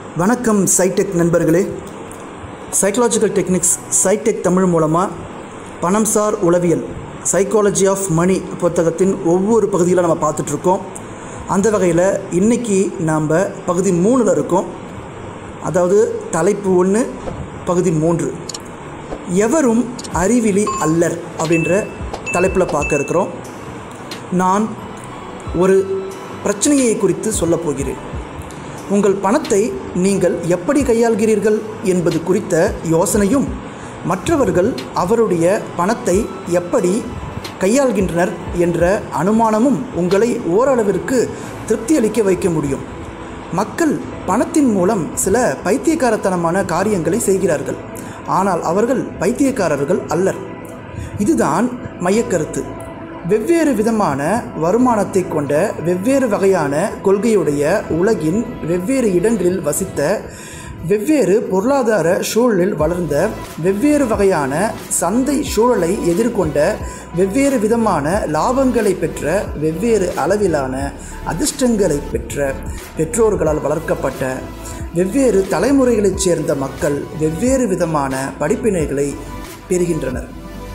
வணக்கம் சைடெக் நண்பர்களே psychological techniques சைடெக் Tamil மூலமாக பணம்சார் உளவியல் சைக்காலஜி ஆஃப் மணி புத்தகத்தின் ஒவ்வொரு பகுதியில் நம்ம பார்த்துட்ருக்கோம் அந்த வகையில் இன்றைக்கி நாம் பகுதி மூணில் இருக்கோம் அதாவது தலைப்பு ஒன்று பகுதி மூன்று எவரும் அறிவிலி அல்லர் அப்படின்ற தலைப்பில் பார்க்க இருக்கிறோம் நான் ஒரு பிரச்சனையை குறித்து சொல்லப் போகிறேன் உங்கள் பணத்தை நீங்கள் எப்படி கையாள்கிறீர்கள் என்பது குறித்த யோசனையும் மற்றவர்கள் அவருடைய பணத்தை எப்படி கையாள்கின்றனர் என்ற அனுமானமும் உங்களை ஓரளவிற்கு திருப்தி அளிக்க வைக்க முடியும் மக்கள் பணத்தின் மூலம் சில பைத்தியக்காரத்தனமான காரியங்களை செய்கிறார்கள் ஆனால் அவர்கள் பைத்தியக்காரர்கள் அல்லர் இதுதான் மையக்கருத்து வெவ்வேறு விதமான வருமானத்தை கொண்ட வெவ்வேறு வகையான கொள்கையுடைய உலகின் வெவ்வேறு இடங்களில் வசித்த வெவ்வேறு பொருளாதார சூழலில் வளர்ந்த வெவ்வேறு வகையான சந்தை சூழலை எதிர்கொண்ட வெவ்வேறு விதமான லாபங்களை பெற்ற வெவ்வேறு அளவிலான அதிர்ஷ்டங்களை பெற்ற பெற்றோர்களால் வளர்க்கப்பட்ட வெவ்வேறு தலைமுறைகளைச் சேர்ந்த மக்கள் வெவ்வேறு விதமான படிப்பினைகளை பெறுகின்றனர்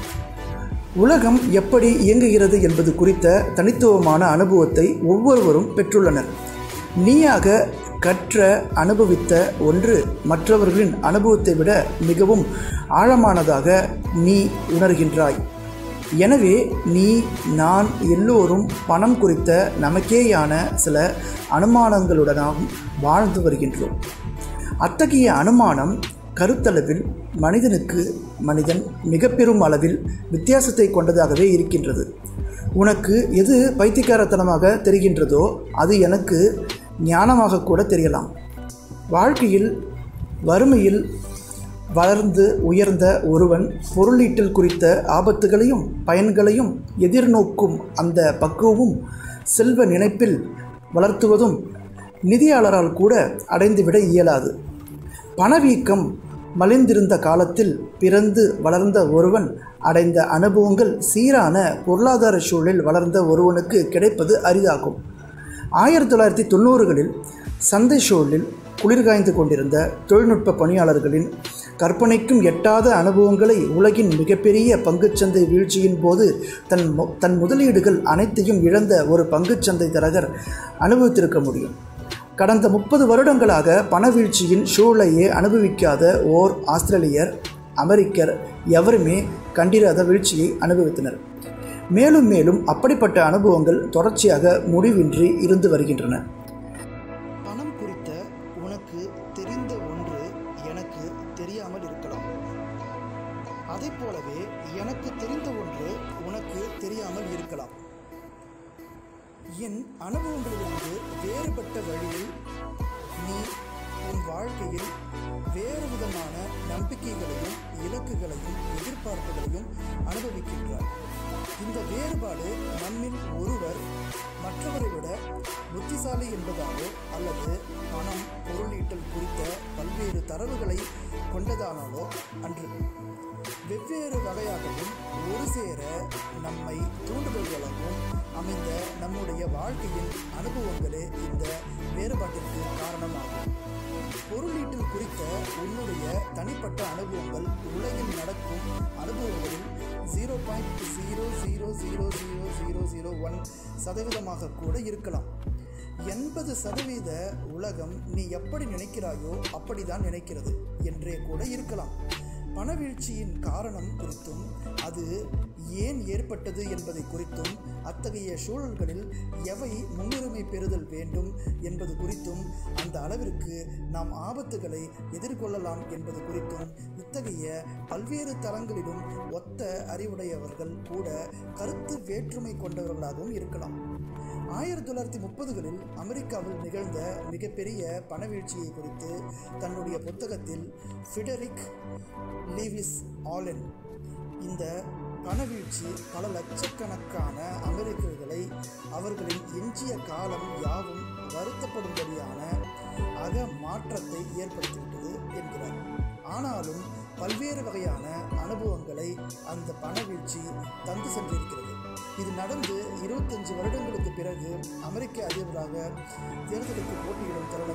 உலகம் எப்படி இயங்குகிறது என்பது குறித்த தனித்துவமான அனுபவத்தை ஒவ்வொருவரும் பெற்றுள்ளனர் நீயாக கற்ற அனுபவித்த ஒன்று மற்றவர்களின் அனுபவத்தை விட மிகவும் ஆழமானதாக நீ உணர்கின்றாய் எனவே நீ நான் எல்லோரும் பணம் குறித்த நமக்கேயான சில அனுமானங்களுடனாகவும் வாழ்ந்து வருகின்றோம் அத்தகைய அனுமானம் கருத்தளவில் மனிதனுக்கு மனிதன் மிக பெரும் அளவில் வித்தியாசத்தை கொண்டதாகவே இருக்கின்றது உனக்கு எது பைத்தியக்காரத்தனமாக தெரிகின்றதோ அது எனக்கு ஞானமாக கூட தெரியலாம் வாழ்க்கையில் வறுமையில் வளர்ந்து உயர்ந்த ஒருவன் பொருளீட்டல் குறித்த ஆபத்துகளையும் பயன்களையும் எதிர்நோக்கும் அந்த பக்குவமும் செல்வ நினைப்பில் வளர்த்துவதும் நிதியாளரால் கூட அடைந்துவிட இயலாது பணவீக்கம் மலிந்திருந்த காலத்தில் பிறந்து வளர்ந்த ஒருவன் அடைந்த அனுபவங்கள் சீரான பொருளாதார சூழலில் வளர்ந்த ஒருவனுக்கு கிடைப்பது அரிதாகும் ஆயிரத்தி தொள்ளாயிரத்தி தொண்ணூறுகளில் சந்தை சூழலில் குளிர்காய்ந்து கொண்டிருந்த தொழில்நுட்ப பணியாளர்களின் கற்பனைக்கும் எட்டாத அனுபவங்களை உலகின் மிகப்பெரிய பங்குச்சந்தை வீழ்ச்சியின் போது தன் தன் முதலீடுகள் அனைத்தையும் இழந்த ஒரு பங்குச்சந்தை தரகர் அனுபவித்திருக்க முடியும் கடந்த முப்பது வருடங்களாக பணவீழ்ச்சியின் சூழலையே அனுபவிக்காத ஓர் ஆஸ்திரேலியர் அமெரிக்கர் எவருமே கண்டிராத வீழ்ச்சியை அனுபவித்தனர் மேலும் மேலும் அப்படிப்பட்ட அனுபவங்கள் தொடர்ச்சியாக முடிவின்றி இருந்து வருகின்றன பணம் குறித்த உனக்கு தெரிந்த ஒன்று எனக்கு தெரியாமல் இருக்கலாம் அதை போலவே எனக்கு தெரிந்த ஒன்று உனக்கு தெரியாமல் இருக்கலாம் என் அனுபவங்களிலிருந்து வேறுபட்ட வழியில் நீ உன் வாழ்க்கையில் வேறு விதமான நம்பிக்கைகளையும் இலக்குகளையும் எதிர்பார்ப்புகளையும் அனுபவிக்கின்றார் இந்த வேறுபாடு நம்மில் ஒருவர் மற்றவரை விட புத்திசாலி என்பதாலோ அல்லது பணம் பொருளீட்டல் குறித்த பல்வேறு தரவுகளை கொண்டதானாலோ அன்று வெவ்வேறு வகையாகவும் ஒரு சேர நம்மை தூண்டுதல்களாகவும் அமைந்த நம்முடைய வாழ்க்கையின் அனுபவங்களே இந்த வேறுபாட்டிற்கு காரணமாகும் பொருளீட்டில் குறித்த உன்னுடைய தனிப்பட்ட அனுபவங்கள் உலகில் நடக்கும் அனுபவங்களில் zero point zero zero zero zero zero zero one சதவீதமாக கூட இருக்கலாம் எண்பது சதவீத உலகம் நீ எப்படி நினைக்கிறாயோ அப்படிதான் நினைக்கிறது என்றே கூட இருக்கலாம் பணவீழ்ச்சியின் காரணம் குறித்தும் அது ஏன் ஏற்பட்டது என்பதை குறித்தும் அத்தகைய சூழல்களில் எவை முன்னுரிமை பெறுதல் வேண்டும் என்பது குறித்தும் அந்த அளவிற்கு நாம் ஆபத்துகளை எதிர்கொள்ளலாம் என்பது குறித்தும் இத்தகைய பல்வேறு தளங்களிலும் ஒத்த அறிவுடையவர்கள் கூட கருத்து வேற்றுமை கொண்டவர்களாகவும் இருக்கலாம் ஆயிரத்தி தொள்ளாயிரத்தி முப்பதுகளில் அமெரிக்காவில் நிகழ்ந்த மிகப்பெரிய பணவீழ்ச்சியை குறித்து தன்னுடைய புத்தகத்தில் ஃபிடரிக் லீவிஸ் ஆலன் இந்த பணவீழ்ச்சி பல லட்சக்கணக்கான அமெரிக்கர்களை அவர்களின் எஞ்சிய காலம் யாவும் வருத்தப்படும்படியான அக மாற்றத்தை ஏற்படுத்திவிட்டது என்கிறார் ஆனாலும் பல்வேறு வகையான அனுபவங்களை அந்த பணவீழ்ச்சி தந்து சென்றிருக்கிறது இது நடந்து இருபத்தஞ்சு வருடங்களுக்கு பிறகு அமெரிக்க அதிபராக தேர்தலுக்கு போட்டியிடும் தருணத்தில்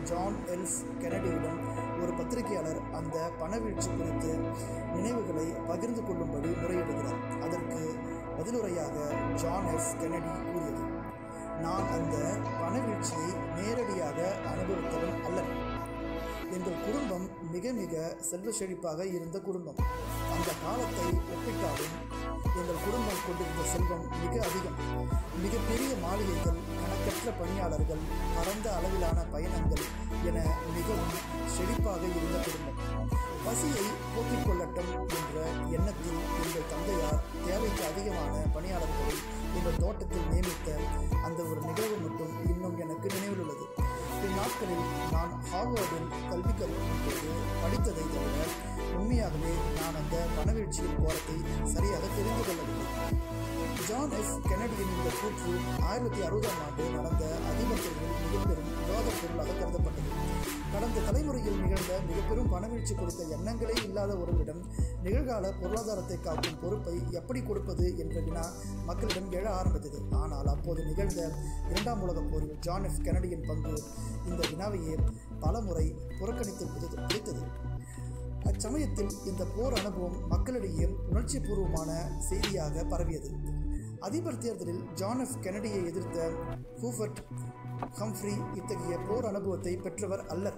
ஜான் எல்ஸ் கெனடியிடம் ஒரு பத்திரிகையாளர் அந்த பணவீழ்ச்சி குறித்து நினைவுகளை பகிர்ந்து கொள்ளும்படி முறையிடுகிறார் அதற்கு பதிலுரையாக ஜான் எஸ் கெனடி கூறியது நான் அந்த பணவீழ்ச்சியை நேரடியாக அனுபவித்தவன் அல்ல எங்கள் குடும்பம் மிக மிக செல்வ செழிப்பாக இருந்த குடும்பம் அந்த காலத்தை ஒப்பிட்டாலும் எங்கள் குடும்பம் கொண்டிருந்த செல்வம் மிக அதிகம் மிகப்பெரிய மாளிகைகள் கணக்கற்ற பணியாளர்கள் பரந்த அளவிலான பயணங்கள் என மிகவும் செழிப்பாக இருந்த குடும்பம் பசியை போக்கிக் கொள்ளட்டும் என்ற எண்ணத்தில் எங்கள் தந்தையார் தேவைக்கு அதிகமான பணியாளர்களை எங்கள் தோட்டத்தில் நியமித்த அந்த ஒரு நிகழ்வு மட்டும் இன்னும் எனக்கு நினைவில் உள்ளது பின்னாட்களில் நான் ஹார்வர்டில் கல்வி கற்கும் போது படித்ததை தவிர உண்மையாகவே நான் அந்த பணவீழ்ச்சியின் கோரத்தை சரியாக தெரிந்து கொள்ளவில்லை ஜான் எஸ் கெனடியின் இந்த கூற்று ஆயிரத்தி அறுபதாம் ஆண்டு நடந்த அதிபர் தேர்தலில் மிகப்பெரும் விவாதப் பொருளாக கருதப்பட்டது கடந்த தலைமுறையில் நிகழ்ந்த மிகப்பெரும் பணவீழ்ச்சி குறித்த எண்ணங்களே இல்லாத ஒருவரிடம் நிகழ்கால பொருளாதாரத்தை காக்கும் பொறுப்பை எப்படி கொடுப்பது என்ற வினா மக்களிடம் எழ ஆரம்பித்தது ஆனால் அப்போது நிகழ்ந்த இரண்டாம் உலகப் போரில் ஜான் எஃப் கெனடியின் பங்கு இந்த வினாவையே பலமுறை புறக்கணித்து பிடித்து பிடித்தது அச்சமயத்தில் இந்த போர் அனுபவம் மக்களிடையே உணர்ச்சிபூர்வமான செய்தியாக பரவியது அதிபர் தேர்தலில் ஜான் எஃப் கெனடியை எதிர்த்த ஹூஃபர்ட் ஹம்ஃப்ரி இத்தகைய போர் அனுபவத்தை பெற்றவர் அல்லர்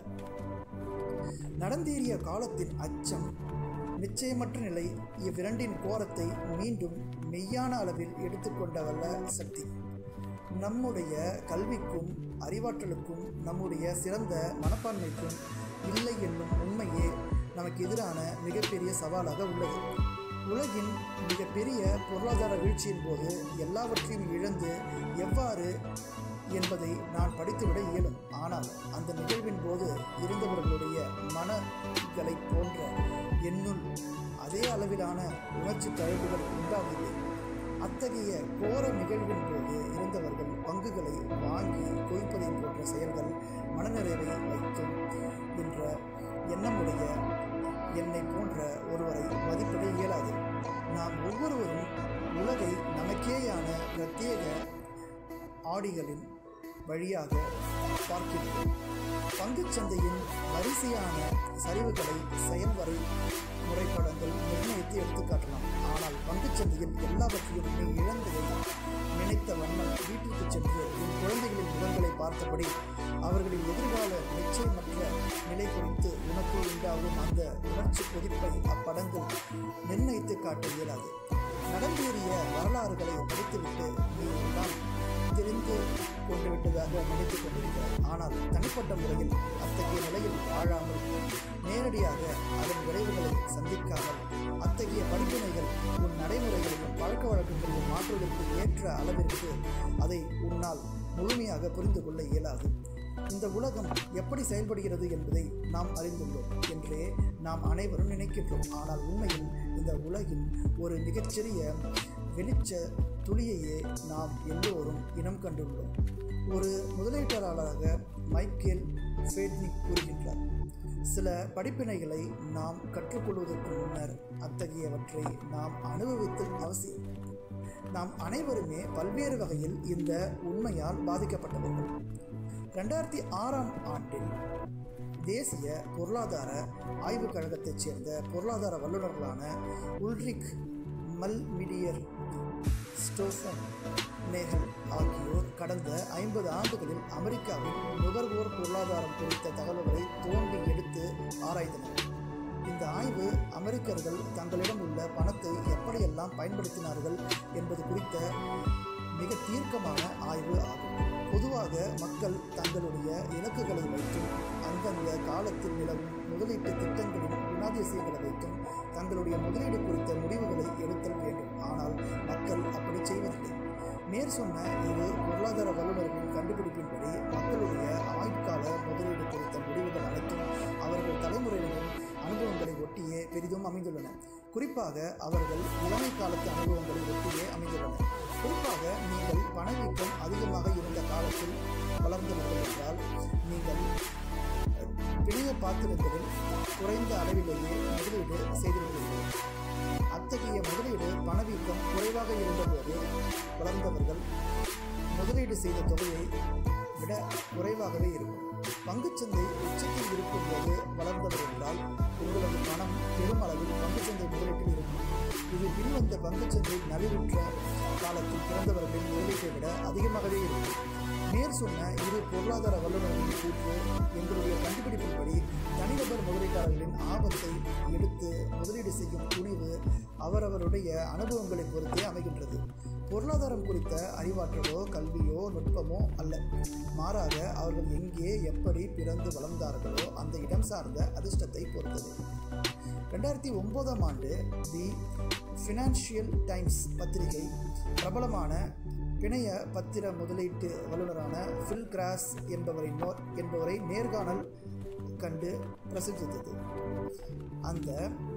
நடந்தேறிய காலத்தின் அச்சம் நிச்சயமற்ற நிலை இவ்விரண்டின் கோரத்தை மீண்டும் மெய்யான அளவில் எடுத்துக்கொண்டவல்ல சக்தி நம்முடைய கல்விக்கும் அறிவாற்றலுக்கும் நம்முடைய சிறந்த மனப்பான்மைக்கும் இல்லை என்னும் உண்மையே நமக்கு எதிரான மிகப்பெரிய சவாலாக உள்ளது உலகின் மிகப்பெரிய பொருளாதார வீழ்ச்சியின் போது எல்லாவற்றையும் இழந்து எவ்வாறு என்பதை நான் படித்துவிட இயலும் ஆனால் அந்த நிகழ்வின் போது இருந்தவர்களுடைய மனங்களைப் போன்ற என்னுள் அதே அளவிலான உணர்ச்சி தழுவுகள் உண்டாகவில்லை அத்தகைய கோர நிகழ்வின் போது இருந்தவர்கள் பங்குகளை வாங்கி குவிப்பதை போன்ற செயல்கள் மனநிறைவை வைக்கும் என்ற எண்ணமுடைய என்னை போன்ற ஒருவரை மதிப்பிட இயலாது நாம் ஒவ்வொருவரும் உலகை நமக்கேயான பிரத்யேக ஆடிகளின் வழியாக பார்க்கின்றோம் பங்குச்சந்தையின் வரிசையான சரிவுகளை செயல்வரை முறைப்படங்கள் நிர்ணயித்து எடுத்துக்காட்டலாம் ஆனால் பங்குச்சந்தையில் எல்லாவற்றையும் நீ இழந்ததை நினைத்த வண்ணம் வீட்டிற்கு சென்று உன் குழந்தைகளின் முகங்களை பார்த்தபடி அவர்களின் எதிர்கால நிச்சயமற்ற நிலை குறித்து உனக்கு உண்டாகும் அந்த உணர்ச்சி கொதிப்பை அப்படங்கள் நிர்ணயித்து காட்ட இயலாது நடந்தேறிய வரலாறுகளை படித்துவிட்டு நீ தான் தெரிந்து கொண்டு விட்டதாக நினைத்துக் கொண்டிருக்கிறார் ஆனால் தனிப்பட்ட முறையில் அத்தகைய நிலையில் வாழாமல் நேரடியாக அதன் விளைவுகளை சந்திக்காமல் அத்தகைய படிப்பினைகள் உன் நடைமுறைகளையும் பழக்க வழக்கங்களையும் மாற்றுவதற்கு ஏற்ற அளவிற்கு அதை உன்னால் முழுமையாக புரிந்து கொள்ள இயலாது இந்த உலகம் எப்படி செயல்படுகிறது என்பதை நாம் அறிந்துள்ளோம் என்றே நாம் அனைவரும் நினைக்கின்றோம் ஆனால் உண்மையில் இந்த உலகின் ஒரு மிகச்சிறிய வெளிச்ச துளியையே நாம் எல்லோரும் இனம் கண்டுள்ளோம் ஒரு முதலீட்டாளராக மைக்கேல் ஃபேட்னிக் கூறுகின்றார் சில படிப்பினைகளை நாம் கற்றுக்கொள்வதற்கு முன்னர் அத்தகையவற்றை நாம் அனுபவித்தல் அவசியம் நாம் அனைவருமே பல்வேறு வகையில் இந்த உண்மையால் பாதிக்கப்பட்டவர்கள் ரெண்டாயிரத்தி ஆறாம் ஆண்டில் தேசிய பொருளாதார ஆய்வுக் கழகத்தைச் சேர்ந்த பொருளாதார வல்லுநர்களான உல்ரிக் மல்மிடியர் ஸ்டோஃபன் நேகல் ஆகியோர் கடந்த ஐம்பது ஆண்டுகளில் அமெரிக்காவின் நுகர்வோர் பொருளாதாரம் குறித்த தகவல்களை தோண்டி எடுத்து ஆராய்ந்தனர் இந்த ஆய்வு அமெரிக்கர்கள் தங்களிடம் உள்ள பணத்தை எப்படியெல்லாம் பயன்படுத்தினார்கள் என்பது குறித்த மிக தீர்க்கமான ஆய்வு ஆகும் பொதுவாக மக்கள் தங்களுடைய இலக்குகளை வைத்தும் அந்தந்த காலத்தில் நிலவும் முதலீட்டு திட்டங்களின் குணாதிசயங்களை வைத்தும் தங்களுடைய முதலீடு குறித்த முடிவுகளை எடுத்தல் வேண்டும் ஆனால் மக்கள் அப்படி செய்வதில்லை மேற் சொன்ன இரு பொருளாதார வல்லுநர்களின் கண்டுபிடிப்பின்படி மக்களுடைய ஆயுட்கால முதலீடு குறித்த முடிவுகள் அனைத்தும் அவர்கள் தலைமுறையினரின் அனுபவங்களை ஒட்டியே பெரிதும் அமைந்துள்ளன குறிப்பாக அவர்கள் இளமை காலத்து அனுபவங்களை ஒட்டியே அமைந்துள்ளன குறிப்பாக நீங்கள் பணவீக்கம் அதிகமாக இருந்த காலத்தில் வளர்ந்தவர்கள் என்றால் நீங்கள் அஹ், பிணைய பாத்திரங்களில் குறைந்த அளவிலேயே முதலீடு செய்திருக்கிறீர்கள் அத்தகைய முதலீடு பணவீக்கம் குறைவாக இருந்தபோது வளர்ந்தவர்கள் முதலீடு செய்த தொகையை விட குறைவாகவே இருக்கும் பங்குச்சந்தை உச்சத்தில் இருக்கும்போது வளர்ந்தவர் என்றால் உங்களது பணம் பெருமளவில் பங்குச்சந்தை முதலீட்டில் இருக்கும் இது பின்வந்த பங்குச்சந்தை நலிவுற்ற காலத்தில் பிறந்தவர்களின் முதலீட்டை விட அதிகமாகவே இருக்கும் நேர் சொன்ன இரு பொருளாதார வல்லுநர்களின் கூற்று எங்களுடைய கண்டுபிடிப்பின்படி தனிநபர் முதலீட்டாளர்களின் ஆபத்தை எடுத்து முதலீடு செய்யும் துணிவு அவரவருடைய அனுபவங்களை பொறுத்தே அமைகின்றது பொருளாதாரம் குறித்த அறிவாற்றலோ கல்வியோ நுட்பமோ அல்ல மாறாக அவர்கள் எங்கே எப்படி பிறந்து வளர்ந்தார்களோ அந்த இடம் சார்ந்த அதிர்ஷ்டத்தை பொறுத்தது ரெண்டாயிரத்தி ஒன்பதாம் ஆண்டு தி ஃபினான்ஷியல் டைம்ஸ் பத்திரிகை பிரபலமான பிணைய பத்திர முதலீட்டு வல்லுநரான ஃபில் கிராஸ் என்பவரை நோ என்பவரை நேர்காணல் கண்டு பிரசித்தது அந்த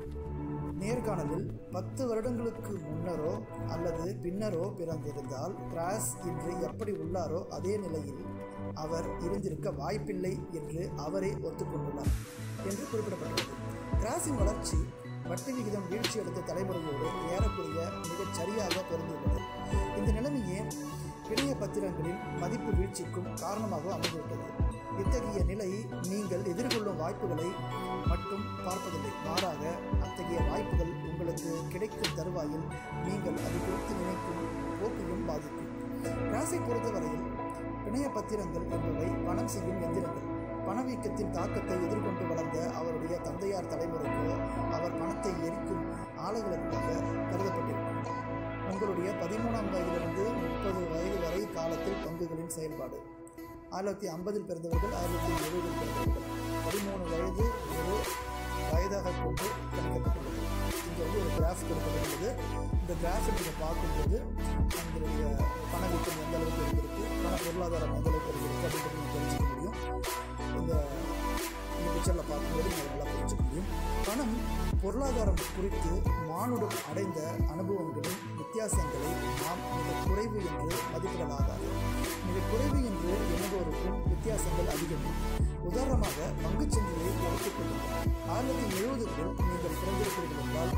நேர்காணலில் பத்து வருடங்களுக்கு முன்னரோ அல்லது பின்னரோ பிறந்திருந்தால் கிராஸ் இன்று எப்படி உள்ளாரோ அதே நிலையில் அவர் இருந்திருக்க வாய்ப்பில்லை என்று அவரே ஒத்துக்கொண்டுள்ளார் என்று குறிப்பிடப்பட்டுள்ளது கிராஸின் வளர்ச்சி வட்டி விகிதம் வீழ்ச்சி அடைந்த தலைமுறையோடு ஏறக்குறைய மிகச் சரியாக பொருந்தியுள்ளது இந்த நிலைமையே பிணைய பத்திரங்களின் மதிப்பு வீழ்ச்சிக்கும் காரணமாக அமைந்துவிட்டது இத்தகைய நிலை நீங்கள் எதிர்கொள்ளும் வாய்ப்புகளை மட்டும் பார்ப்பதில்லை மாறாக அத்தகைய வாய்ப்புகள் உங்களுக்கு கிடைக்கும் தருவாயில் நீங்கள் அது குறித்து நினைக்கும் போக்கையும் பாதிக்கும் ராசி பொறுத்தவரையில் பிணைய பத்திரங்கள் என்பவை பணம் செய்யும் எந்திரங்கள் பணவீக்கத்தின் தாக்கத்தை எதிர்கொண்டு வளர்ந்த அவருடைய தந்தையார் தலைமுறைக்கோ அவர் பணத்தை எரிக்கும் ஆலைகளுக்காக கருதப்பட்டிருக்கும் உங்களுடைய பதிமூணாம் வயதிலிருந்து முப்பது வயது வரை காலத்தில் பங்குகளின் செயல்பாடு ஆயிரத்தி ஐம்பதில் பிறந்தவர்கள் ஆயிரத்தி எழுபதில் பிறந்தவர்கள் பதிமூணு வயது ஒரு வயதாக கொண்டு கணிக்கப்பட்டுள்ளது இங்கே வந்து ஒரு கிராஃப் கொடுக்கப்பட்டுள்ளது இந்த கிராஃபை நீங்கள் பார்க்கும்போது உங்களுடைய பணவீக்கம் எந்த அளவுக்கு இருந்திருக்கு பண பொருளாதாரம் எந்த அளவுக்கு இருந்திருக்கு அப்படின்றது நீங்கள் தெரிஞ்சுக்க முடியும் இந்த இந்த பிக்சரில் பார்க்கும்போது நீங்கள் நல்லா புரிஞ்சுக்க முடியும் பணம் பொருளாதாரம் குறித்து மானுடம் அடைந்த அனுபவங்களின் வித்தியாசங்களை நாம் மிக குறைவு என்று மதிப்பிடலாகாது மிக குறைவு என்று எண்ணுவோருக்கும் வித்தியாசங்கள் அதிகம் உதாரணமாக பங்குச்சந்தையை எடுத்துக்கொள்ளுங்கள் ஆயிரத்தி எழுபதுகளில் நீங்கள் பிறந்திருக்கிறீர்கள் என்றால்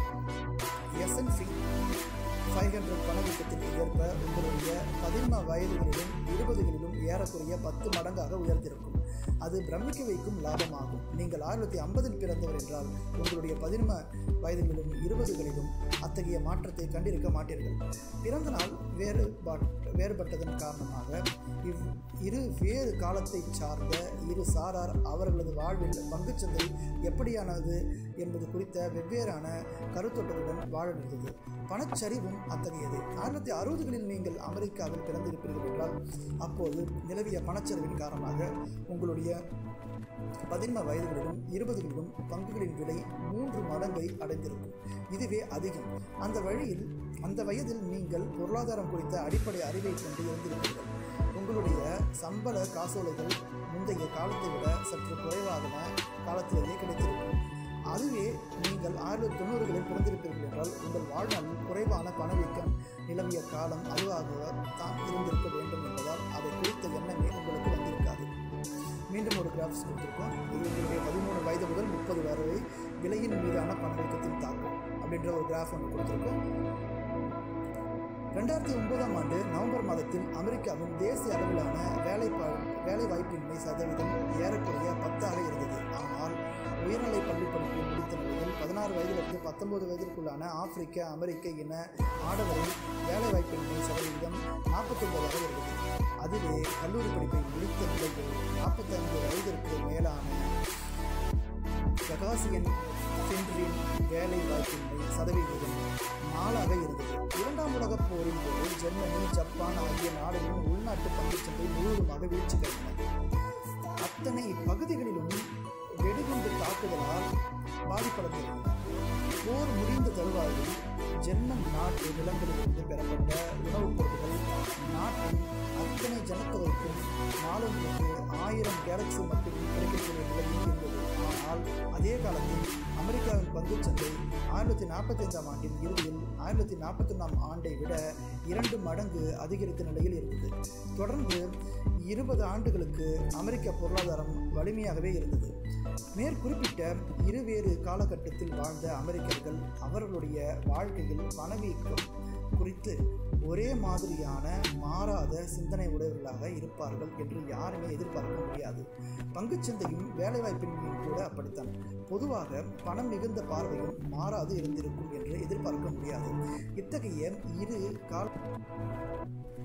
எஸ்என்பி ஃபைவ் ஹண்ட்ரட் பணவீக்கத்திற்கு ஏற்ப உங்களுடைய பதின்ம வயதுகளிலும் இருபதுகளிலும் ஏறக்குறைய பத்து மடங்காக உயர்ந்திருக்கும் அது பிரமிக்க வைக்கும் லாபமாகும் நீங்கள் ஆயிரத்தி ஐம்பதில் பிறந்தவர் என்றால் உங்களுடைய பதின்ம வயதுகளிலும் இருபதுகளிலும் அத்தகைய மாற்றத்தை கண்டிருக்க மாட்டீர்கள் பிறந்த நாள் வேறுபாட் வேறுபட்டதன் காரணமாக இவ் இரு வேறு காலத்தை சார்ந்த இரு சாரார் அவர்களது வாழ்வில் பங்குச்சந்தை எப்படியானது என்பது குறித்த வெவ்வேறான கருத்தொட்டத்துடன் வாழ இருந்தது பணச்சரிவும் அத்தகையது ஆயிரத்தி அறுபதுகளில் நீங்கள் அமெரிக்காவில் பிறந்திருப்பீர்கள் என்றால் அப்போது நிலவிய பணச்சரிவின் காரணமாக உங்களுடைய பதின்ம வயதுகளிலும் இருபதுகளிலும் பங்குகளின் விலை மூன்று மடங்கை அடைந்திருக்கும் இதுவே அதிகம் அந்த வழியில் அந்த வயதில் நீங்கள் பொருளாதாரம் குறித்த அடிப்படை அறிவை கொண்டு இருந்திருப்பீர்கள் உங்களுடைய சம்பள காசோலைகள் முந்தைய காலத்தை விட சற்று குறைவான காலத்திலேயே கிடைத்திருக்கும் அதுவே நீங்கள் ஆயிரத்தி தொண்ணூறுகளில் பிறந்திருப்பீர்கள் என்றால் உங்கள் வாழ்நாளில் குறைவான பணவீக்கம் நிலவிய காலம் அதுவாக தான் இருந்திருக்க வேண்டும் என்பதால் அதை குறித்த எண்ணமே உங்களுக்கு வந்திருக்காது மீண்டும் ஒரு கிராஃப்ஸ் கொடுத்துருக்கோம் இது உங்களுடைய பதிமூணு வயது முதல் முப்பது வரை விலையின் மீதான பணவீக்கத்தின் தாக்கம் அப்படின்ற ஒரு கிராஃப் ஒன்று கொடுத்துருக்கோம் ரெண்டாயிரத்தி ஒன்பதாம் ஆண்டு நவம்பர் மாதத்தில் அமெரிக்காவின் தேசிய அளவிலான வேலை வேலை வாய்ப்பின்மை சதவீதம் ஏறக்குறைய பத்தாக இருந்தது ஆனால் உயர்நிலை பள்ளி படிப்பை முடித்த நிலையில் பதினாறு வயதிலிருந்து பத்தொன்பது வயதிற்குள்ளான ஆப்பிரிக்க அமெரிக்க இன ஆடவரின் வேலை வாய்ப்பின்மை சதவீதம் நாற்பத்தொன்பதாக இருந்தது அதுவே கல்லூரி படிப்பை முடித்த நிலையில் நாற்பத்தைந்து வயதிற்கு மேலான ககாசியன் சென்றின் வேலை வாய்ப்பின்மை சதவீதம் நாளாக இருந்தது இரண்டாம் உலகப் போரின் போது ஜெர்மனி ஜப்பான் ஆகிய நாடுகளின் உள்நாட்டு பங்குச்சந்தை முழுவதுமாக வீழ்ச்சி கண்டன அத்தனை பகுதிகளிலும் வெடிகுண்டு தாக்குதலால் பாதிப்படைந்திருந்தன போர் முடிந்த தருவாயில் ஜெர்மன் நாட்டு நிலங்களிலிருந்து பெறப்பட்ட உணவுப் பொருட்கள் நாட்டின் அத்தனை ஜனத்தொகைக்கும் நாளொன்றுக்கு ஆயிரம் கேலக்சி மட்டும் கிடைக்கக்கூடிய நிலையில் இருந்தது ஆனால் அதே காலத்தில் அமெரிக்காவின் பங்குச்சந்தை ஆயிரத்தி நாற்பத்தி ஐந்தாம் ஆண்டின் இறுதியில் ஆயிரத்தி நாற்பத்தி ஒன்றாம் ஆண்டை விட இரண்டு மடங்கு அதிகரித்த நிலையில் இருந்தது தொடர்ந்து இருபது ஆண்டுகளுக்கு அமெரிக்க பொருளாதாரம் வலிமையாகவே இருந்தது மேற்குறிப்பிட்ட இருவேறு காலகட்டத்தில் வாழ்ந்த அமெரிக்கர்கள் அவர்களுடைய வாழ்க்கையில் பணவீக்கம் குறித்து ஒரே மாதிரியான மாறாத சிந்தனை உடையவர்களாக இருப்பார்கள் என்று யாருமே எதிர்பார்க்க முடியாது பங்குச்சந்தையும் வேலைவாய்ப்பின்மையும் கூட அப்படித்தான் பொதுவாக பணம் மிகுந்த பார்வையும் மாறாது இருந்திருக்கும் என்று எதிர்பார்க்க முடியாது இத்தகைய இரு கால